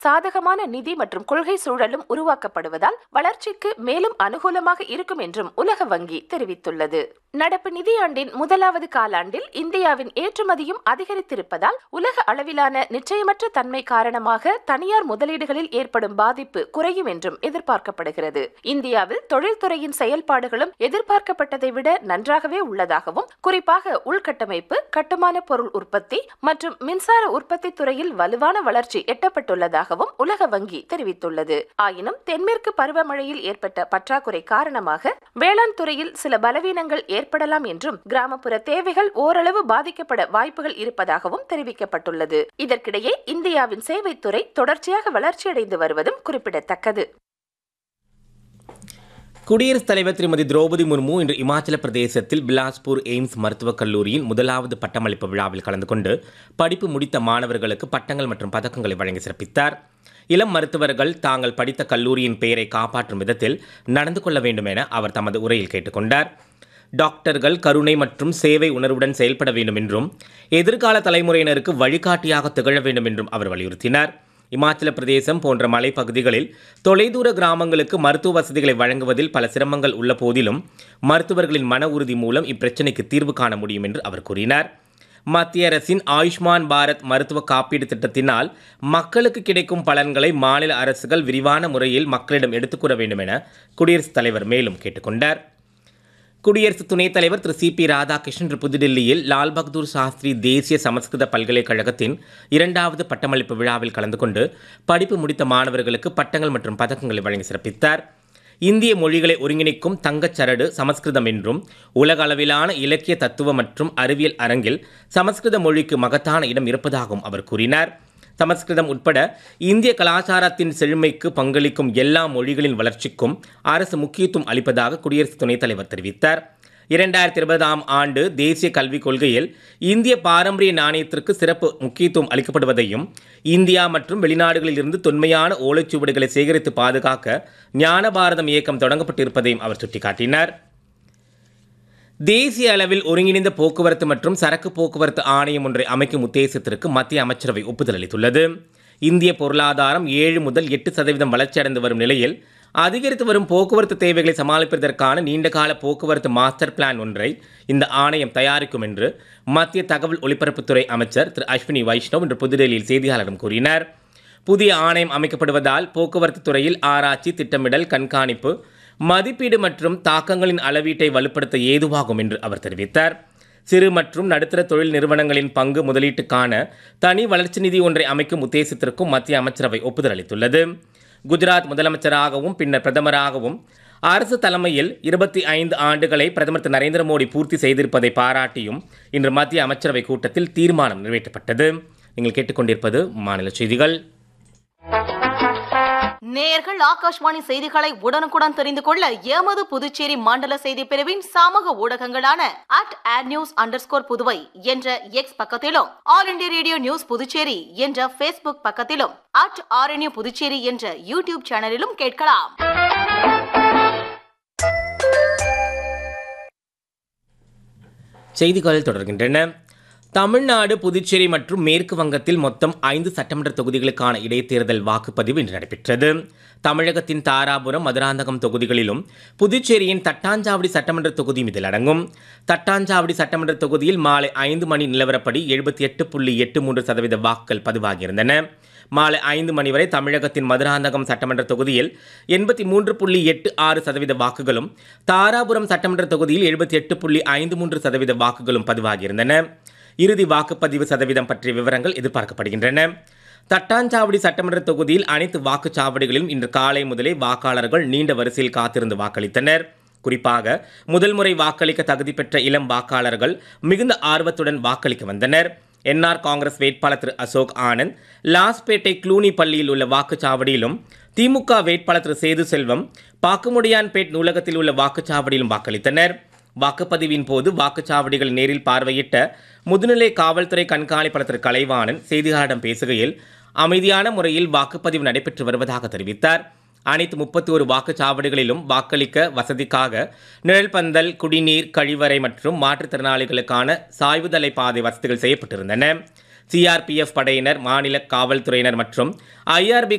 சாதகமான நிதி மற்றும் கொள்கை சூழலும் உருவாக்கப்படுவதால் வளர்ச்சிக்கு மேலும் அனுகூலமாக இருக்கும் என்றும் உலக வங்கி தெரிவித்துள்ளது நடப்பு நிதியாண்டின் முதலாவது காலாண்டில் இந்தியாவின் ஏற்றுமதியும் அதிகரித்திருப்பதால் உலக அளவிலான நிச்சயமற்ற தன்மை காரணமாக தனியார் முதலீடுகளில் ஏற்படும் பாதிப்பு குறையும் என்றும் எதிர்பார்க்கப்படுகிறது இந்தியாவில் தொழில்துறையின் செயல்பாடுகளும் எதிர்பார்க்கப்பட்டதை விட நன்றாகவே உள்ளதாகவும் குறிப்பாக உள்கட்டமைப்பு கட்டுமான பொருள் உற்பத்தி மற்றும் மின்சார உற்பத்தி துறையில் வலுவான வளர்ச்சி எட்டப்பட்டுள்ளதாகவும் உலக வங்கி தெரிவித்துள்ளது ஆயினும் தென்மேற்கு பருவமழையில் ஏற்பட்ட பற்றாக்குறை காரணமாக வேளாண் துறையில் சில பலவீனங்கள் ஏற்படலாம் என்றும் கிராமப்புற தேவைகள் ஓரளவு பாதிக்கப்பட வாய்ப்புகள் இருப்பதாகவும் தெரிவிக்கப்பட்டுள்ளது இதற்கிடையே இந்தியாவின் சேவைத்துறை தொடர்ச்சியாக வளர்ச்சியடைந்து வருவதும் குறிப்பிடத்தக்கது குடியரசுத் தலைவர் திருமதி திரௌபதி முர்மு இன்று இமாச்சல பிரதேசத்தில் பிலாஸ்பூர் எய்ம்ஸ் மருத்துவக் கல்லூரியின் முதலாவது பட்டமளிப்பு விழாவில் கலந்து கொண்டு படிப்பு முடித்த மாணவர்களுக்கு பட்டங்கள் மற்றும் பதக்கங்களை வழங்கி சிறப்பித்தார் இளம் மருத்துவர்கள் தாங்கள் படித்த கல்லூரியின் பெயரை காப்பாற்றும் விதத்தில் நடந்து கொள்ள வேண்டும் என அவர் தமது உரையில் கேட்டுக்கொண்டார் டாக்டர்கள் கருணை மற்றும் சேவை உணர்வுடன் செயல்பட வேண்டும் என்றும் எதிர்கால தலைமுறையினருக்கு வழிகாட்டியாக திகழ வேண்டும் என்றும் அவர் வலியுறுத்தினார் இமாச்சல பிரதேசம் போன்ற மலைப்பகுதிகளில் தொலைதூர கிராமங்களுக்கு மருத்துவ வசதிகளை வழங்குவதில் பல சிரமங்கள் உள்ள போதிலும் மருத்துவர்களின் மன உறுதி மூலம் இப்பிரச்சினைக்கு தீர்வு காண முடியும் என்று அவர் கூறினார் மத்திய அரசின் ஆயுஷ்மான் பாரத் மருத்துவ காப்பீடு திட்டத்தினால் மக்களுக்கு கிடைக்கும் பலன்களை மாநில அரசுகள் விரிவான முறையில் மக்களிடம் எடுத்துக்கூற வேண்டும் என குடியரசுத் தலைவர் மேலும் கேட்டுக்கொண்டார் குடியரசு துணைத் தலைவர் திரு சி பி ராதாகிருஷ்ணன் இன்று புதுடில்லியில் லால் பகதூர் சாஸ்திரி தேசிய சமஸ்கிருத பல்கலைக்கழகத்தின் இரண்டாவது பட்டமளிப்பு விழாவில் கலந்து கொண்டு படிப்பு முடித்த மாணவர்களுக்கு பட்டங்கள் மற்றும் பதக்கங்களை வழங்கி சிறப்பித்தார் இந்திய மொழிகளை ஒருங்கிணைக்கும் தங்கச் சரடு சமஸ்கிருதம் என்றும் உலக அளவிலான இலக்கிய தத்துவ மற்றும் அறிவியல் அரங்கில் சமஸ்கிருத மொழிக்கு மகத்தான இடம் இருப்பதாகவும் அவர் கூறினார் சமஸ்கிருதம் உட்பட இந்திய கலாச்சாரத்தின் செழுமைக்கு பங்களிக்கும் எல்லா மொழிகளின் வளர்ச்சிக்கும் அரசு முக்கியத்துவம் அளிப்பதாக குடியரசு துணைத் தலைவர் தெரிவித்தார் இரண்டாயிரத்தி இருபதாம் ஆண்டு தேசிய கல்விக் கொள்கையில் இந்திய பாரம்பரிய நாணயத்திற்கு சிறப்பு முக்கியத்துவம் அளிக்கப்படுவதையும் இந்தியா மற்றும் வெளிநாடுகளில் இருந்து தொன்மையான ஓலைச்சுவடுகளை சேகரித்து பாதுகாக்க ஞான பாரதம் இயக்கம் தொடங்கப்பட்டிருப்பதையும் அவர் சுட்டிக்காட்டினார் தேசிய அளவில் ஒருங்கிணைந்த போக்குவரத்து மற்றும் சரக்கு போக்குவரத்து ஆணையம் ஒன்றை அமைக்கும் உத்தேசத்திற்கு மத்திய அமைச்சரவை ஒப்புதல் அளித்துள்ளது இந்திய பொருளாதாரம் ஏழு முதல் எட்டு சதவீதம் வளர்ச்சியடைந்து வரும் நிலையில் அதிகரித்து வரும் போக்குவரத்து தேவைகளை சமாளிப்பதற்கான நீண்டகால போக்குவரத்து மாஸ்டர் பிளான் ஒன்றை இந்த ஆணையம் தயாரிக்கும் என்று மத்திய தகவல் ஒலிபரப்புத்துறை அமைச்சர் திரு அஸ்வினி வைஷ்ணவ் இன்று புதுடெல்லியில் செய்தியாளரிடம் கூறினார் புதிய ஆணையம் அமைக்கப்படுவதால் போக்குவரத்து துறையில் ஆராய்ச்சி திட்டமிடல் கண்காணிப்பு மதிப்பீடு மற்றும் தாக்கங்களின் அளவீட்டை வலுப்படுத்த ஏதுவாகும் என்று அவர் தெரிவித்தார் சிறு மற்றும் நடுத்தர தொழில் நிறுவனங்களின் பங்கு முதலீட்டுக்கான தனி வளர்ச்சி நிதி ஒன்றை அமைக்கும் உத்தேசத்திற்கும் மத்திய அமைச்சரவை ஒப்புதல் அளித்துள்ளது குஜராத் முதலமைச்சராகவும் பின்னர் பிரதமராகவும் அரசு தலைமையில் இருபத்தி ஐந்து ஆண்டுகளை பிரதமர் திரு நரேந்திர மோடி பூர்த்தி செய்திருப்பதை பாராட்டியும் இன்று மத்திய அமைச்சரவை கூட்டத்தில் தீர்மானம் நிறைவேற்றப்பட்டது நீங்கள் கேட்டுக்கொண்டிருப்பது மாநில செய்திகள் நேயர்கள் ஆகாஷ்வாணி செய்திகளை உடனுக்குடன் தெரிந்து கொள்ள எமது புதுச்சேரி மண்டல செய்தி பிரிவின் சமூக ஊடகங்களான at at news underscore Puduvai என்ற எக்ஸ் பக்கத்திலும் all India radio news Puducherry என்ற ஃபேஸ்புக் பக்கத்திலும் அட் ஆர்என்யூ புதுச்சேரி என்ற யூடியூப் சேனலிலும் கேட்கலாம் செய்திகள் தொடர்கின்றன தமிழ்நாடு புதுச்சேரி மற்றும் மேற்கு வங்கத்தில் மொத்தம் ஐந்து சட்டமன்ற தொகுதிகளுக்கான இடைத்தேர்தல் வாக்குப்பதிவு இன்று நடைபெற்றது தமிழகத்தின் தாராபுரம் மதுராந்தகம் தொகுதிகளிலும் புதுச்சேரியின் தட்டாஞ்சாவடி சட்டமன்ற தொகுதியும் இதில் அடங்கும் தட்டாஞ்சாவடி சட்டமன்ற தொகுதியில் மாலை ஐந்து மணி நிலவரப்படி எழுபத்தி எட்டு புள்ளி எட்டு மூன்று சதவீத வாக்குகள் பதிவாகியிருந்தன மாலை ஐந்து மணி வரை தமிழகத்தின் மதுராந்தகம் சட்டமன்ற தொகுதியில் எண்பத்தி மூன்று புள்ளி எட்டு ஆறு சதவீத வாக்குகளும் தாராபுரம் சட்டமன்ற தொகுதியில் எழுபத்தி எட்டு புள்ளி ஐந்து மூன்று சதவீத வாக்குகளும் பதிவாகியிருந்தன இறுதி வாக்குப்பதிவு சதவீதம் பற்றிய விவரங்கள் எதிர்பார்க்கப்படுகின்றன தட்டாஞ்சாவடி சட்டமன்ற தொகுதியில் அனைத்து வாக்குச்சாவடிகளிலும் இன்று காலை முதலே வாக்காளர்கள் நீண்ட வரிசையில் காத்திருந்து வாக்களித்தனர் குறிப்பாக முதல் முறை வாக்களிக்க தகுதி பெற்ற இளம் வாக்காளர்கள் மிகுந்த ஆர்வத்துடன் வாக்களிக்க வந்தனர் என்ஆர் காங்கிரஸ் வேட்பாளர் திரு அசோக் ஆனந்த் லாஸ்பேட்டை க்ளூனி பள்ளியில் உள்ள வாக்குச்சாவடியிலும் திமுக வேட்பாளர் திரு சேது செல்வம் பாக்குமுடியான்பேட் நூலகத்தில் உள்ள வாக்குச்சாவடியிலும் வாக்களித்தனர் வாக்குப்பதிவின் போது வாக்குச்சாவடிகள் நேரில் பார்வையிட்ட முதுநிலை காவல்துறை கண்காணிப்பாளர் திரு கலைவாணன் செய்தியாளரிடம் பேசுகையில் அமைதியான முறையில் வாக்குப்பதிவு நடைபெற்று வருவதாக தெரிவித்தார் அனைத்து முப்பத்தி ஒரு வாக்குச்சாவடிகளிலும் வாக்களிக்க வசதிக்காக நிழல் பந்தல் குடிநீர் கழிவறை மற்றும் மாற்றுத்திறனாளிகளுக்கான சாய்வுதலை பாதை வசதிகள் செய்யப்பட்டிருந்தன சிஆர்பிஎஃப் படையினர் மாநில காவல்துறையினர் மற்றும் ஐஆர்பி